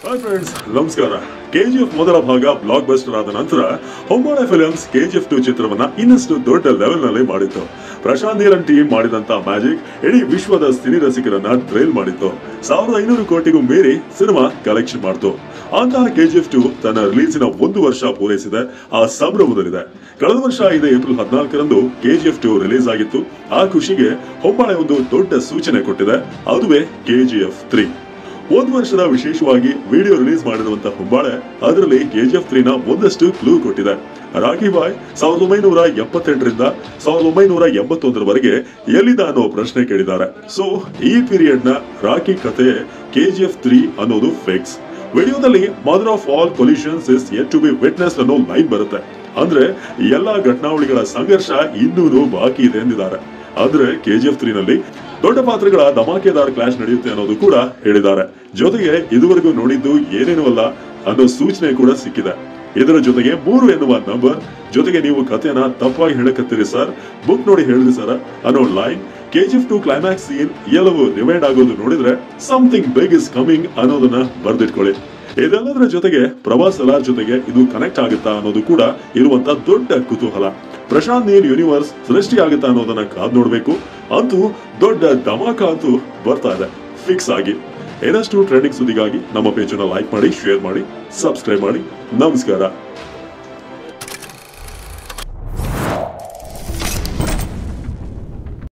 hi friends ನಮಸ್ಕಾರ KGF ಮೊದಲ ಭಾಗ ಬ್ಲಾಕ್ ಬಸ್ಟರ್ ಆದ ನಂತರ ಹೊಂಬಾಳೆ ಫಿಲಮ್ಸ್ ಕೆಜಿಎಫ್ ಟು ಚಿತ್ರವನ್ನ ಇನ್ನಷ್ಟು ದೊಡ್ಡ ಲೆವೆಲ್ ನಲ್ಲಿ ಮಾಡಿತ್ತು ಪ್ರಶಾಂತ್ ನೀಲನ್ ಟೀಮ್ ಮಾಡಿದಂತ ಮ್ಯಾಜಿಕ್ ಇಡೀ ವಿಶ್ವದ ಸಿನಿ ರಸಿಕರನ್ನ ಥ್ರಿಲ್ ಮಾಡಿತ್ತು ಸಾವಿರದ ಐನೂರು ಕೋಟಿಗೂ ಮೀರಿ ಸಿನಿಮಾ ಕಲೆಕ್ಷನ್ ಮಾಡ್ತು ಅಂತಹ ಕೆಜಿಎಫ್ ಟು ತನ್ನ ರಿಲೀಸಿನ ಒಂದು ವರ್ಷ ಪೂರೈಸಿದೆ ಆ ಸಂಭ್ರಮದಲ್ಲಿದೆ ಕಳೆದ ವರ್ಷ ಇದೇ ಏಪ್ರಿಲ್ ಹದಿನಾಲ್ಕರಂದು ಕೆಜಿಎಫ್ ಟು ರಿಲೀಸ್ ಆಗಿತ್ತು ಆ ಖುಷಿಗೆ ಹೊಂಬಾಳೆ ಒಂದು ದೊಡ್ಡ ಸೂಚನೆ ಕೊಟ್ಟಿದೆ ಅದುವೇ ಕೆಜಿಎಫ್ ತ್ರೀ ಒಂದು ವರ್ಷದ ವಿಶೇಷವಾಗಿ ವಿಡಿಯೋ ರಿಲೀಸ್ ಮಾಡಿರುವಂತಹ ಹುಬ್ಬಾಳೆ ಅದರಲ್ಲಿ ಕೆಜಿಎಫ್ ತ್ರೀನ ಒಂದಷ್ಟು ಕ್ಲೂ ಕೊಟ್ಟಿದೆ ರಾಖಿ ಬಾಯ್ ಸಾವಿರದ ಒಂಬೈನೂರ ಎಪ್ಪತ್ತೆಂಟರಿಂದ ಸಾವಿರದ ಒಂಬೈನೂರ ಎಂಬತ್ತೊಂದರವರೆಗೆ ಎಲ್ಲಿದ ಅನ್ನೋ ಪ್ರಶ್ನೆ ಕೇಳಿದ್ದಾರೆ ಸೊ ಈ ಪೀರಿಯಡ್ ನ ರಾಖಿ ಕಥೆ ಕೆಜಿಎಫ್ ತ್ರೀ ಅನ್ನೋದು ಫಿಕ್ಸ್ ವಿಡಿಯೋದಲ್ಲಿ mother of all collisions is yet to be witness ಅನ್ನೋ ಲೈನ್ ಬರುತ್ತೆ ಅಂದ್ರೆ ಎಲ್ಲಾ ಘಟನಾವಳಿಗಳ ಸಂಘರ್ಷ ಇನ್ನೂನು ಬಾಕಿ ಇದೆ ಎಂದಿದ್ದಾರೆ ಆದ್ರೆ ಕೆಜಿಎಫ್ ತ್ರೀ ನಲ್ಲಿ ದೊಡ್ಡ ಪಾತ್ರಗಳ ಧಮಾಕೆದಾರ್ ಕ್ಲಾಶ್ ನಡೆಯುತ್ತೆ ಅನ್ನೋದು ಕೂಡ ಹೇಳಿದ್ದಾರೆ ಜೊತೆಗೆ ಇದುವರೆಗೂ ನೋಡಿದ್ದು ಏನೇನು ಅಲ್ಲ ಅನ್ನೋ ಸೂಚನೆ ಕೂಡ ಸಿಕ್ಕಿದೆ ಇದರ ಜೊತೆಗೆ ಮೂರು ಎನ್ನುವ ನಂಬರ್ ಜೊತೆಗೆ ನೀವು ಕಥೆಯನ್ನ ತಪ್ಪಾಗಿ ಹೇಳಕತ್ತೀರಿ ಸರ್ ಬುಕ್ ನೋಡಿ ಹೇಳಿದ್ರಿ ಸರ್ ಅನ್ನೋ line KGF two climax scene ಎಲ್ಲವೂ ರಿವೈಂಡ್ ಆಗೋದು ನೋಡಿದ್ರೆ ಸಮಥಿಂಗ್ ಬಿಗ್ ಇಸ್ ಕಮಿಂಗ್ ಅನ್ನೋದನ್ನ ಬರ್ದಿಟ್ಕೊಳ್ಳಿ ಇದೆಲ್ಲದರ ಜೊತೆಗೆ ಪ್ರಭಾಸ್ ಅಲಾರ್ ಜೊತೆಗೆ ಇದು ಕನೆಕ್ಟ್ ಆಗುತ್ತಾ ಅನ್ನೋದು ಕೂಡ ಇರುವಂತ ದೊಡ್ಡ ಕುತೂಹಲ ಪ್ರಶಾಂತ್ ನೀಲ್ ಯೂನಿವರ್ಸ್ ಸೃಷ್ಟಿ ಆಗುತ್ತಾ ಅನ್ನೋದನ್ನ ಕಾದ್ ನೋಡ್ಬೇಕು ಅಂತೂ ದೊಡ್ಡ ಧಮಾಕ ಅಂತೂ ಬರ್ತಾ ಇದೆ ಫಿಕ್ಸ್ ಆಗಿ ಇನ್ನಷ್ಟು ಟ್ರೆಂಡಿಂಗ್ ಸುದ್ದಿಗಾಗಿ ನಮ್ಮ ಪೇಜ್ ಲೈಕ್ ಮಾಡಿ ಶೇರ್ ಮಾಡಿ ಸಬ್ಸ್ಕ್ರೈಬ್ ಮಾಡಿ ನಮಸ್ಕಾರ